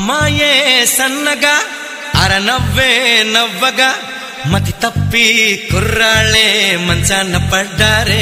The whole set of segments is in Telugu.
అమ్మాయే సన్నగా అరనవ్వే నవ్వగా మతి తప్పి కుర్రాళ్ళే మంచాన పడ్డారే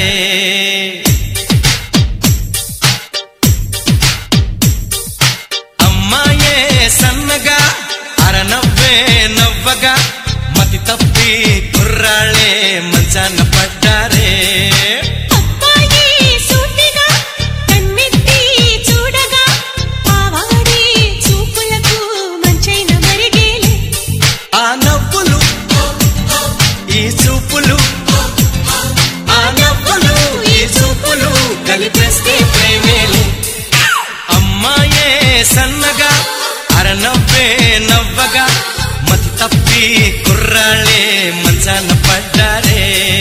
అమ్మాయే సన్నగా అరనవ్వే నవ్వగా మతి తప్పి కుర్రాళ్ళే మంచాన పడ్డారే అబ్బాయి సూటిగా కన్నెత్తి చూడగా ఆవాడి చూపులకు మంచైన మరిగేలే ఆ నవ్వులు ఈ చూపులు ఆ నవ్వులు ఈ చూపులు కలిపేస్తే ప్రేమేలు అమ్మాయే సన్నగా అరనవ్వే నవ్వగా మతి తప్పి కుర్రాళ్ళే మంచాన పడ్డారే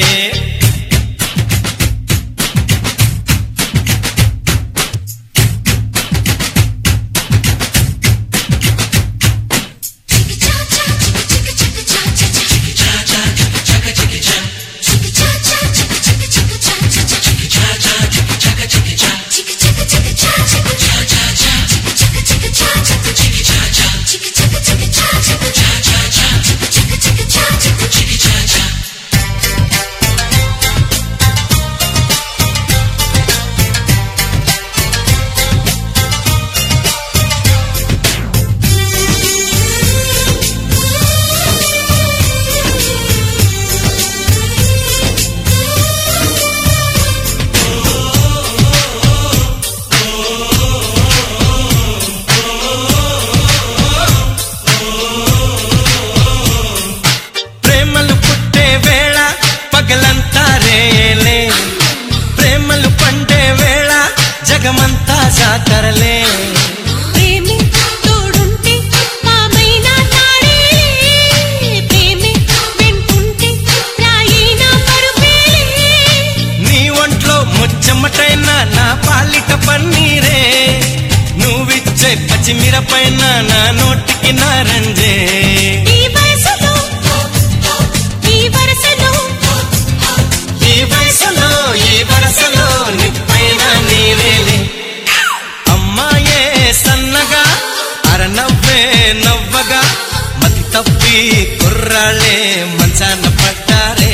ప్రేమలు పుట్టే వేళ పగలంతా రేలే ప్రేమలు పండే వేళ జగమంతా జాతరలే ప్రేమే తోడుంటే మామైనా తాడే ప్రేమే వెంటుంటే రాయినా పరుపేలే నీ ఒంట్లో ముచ్చమటైన నా పాలిట పన్నీరే నువ్విచ్చే పచ్చిమిరపైన నా నోటికి నారంజే ఈ వయసులో ఈ వరసలో ఈ వయసులో ఈ వరసలో నిప్పైన నీవేలే అమ్మాయే సన్నగా అరనవ్వే నవ్వగా మతి తప్పి కుర్రాళ్ళే మంచాన పడ్డారే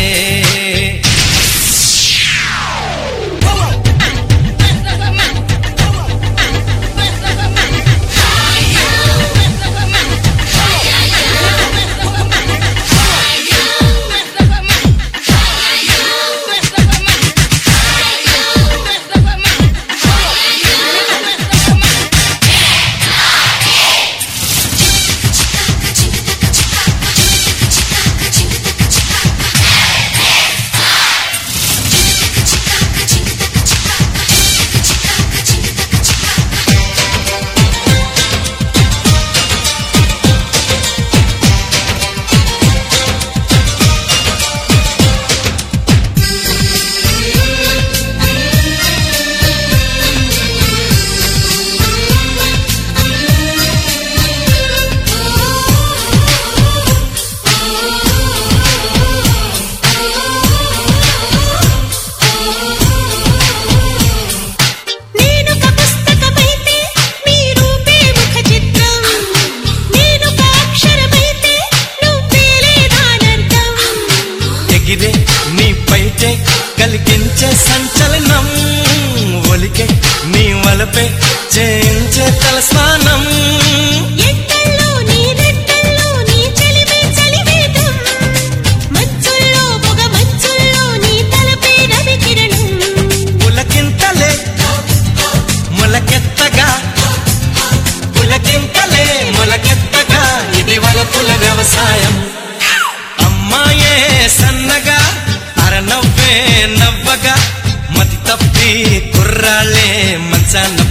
నేనొక పుస్తకమైతే మీ రూపే ముఖ చిత్రం నేనొక అక్షరమైతే నువ్వేలే దానర్థం ఎగిరే నీ పైటే కలిగించే సంచలనం ఒలికే నీ వలపే చేయించే తలస్నానం ఎక్కల్లో నీ రెక్కల్లో నీ చలిమే చలివేదం మచ్చుల్లో పొగ మచ్చుల్లో నీ తలపే రవి కిరణం పులకింతలే మొలకెత్తగా పులకింతలే మొలకెత్తగా ఇది వలపుల వ్యవసాయం అమ్మాయే సన్నగా అరనవ్వే నవ్వగా మతి తప్పి కుర్రాళ్ళే మంచాన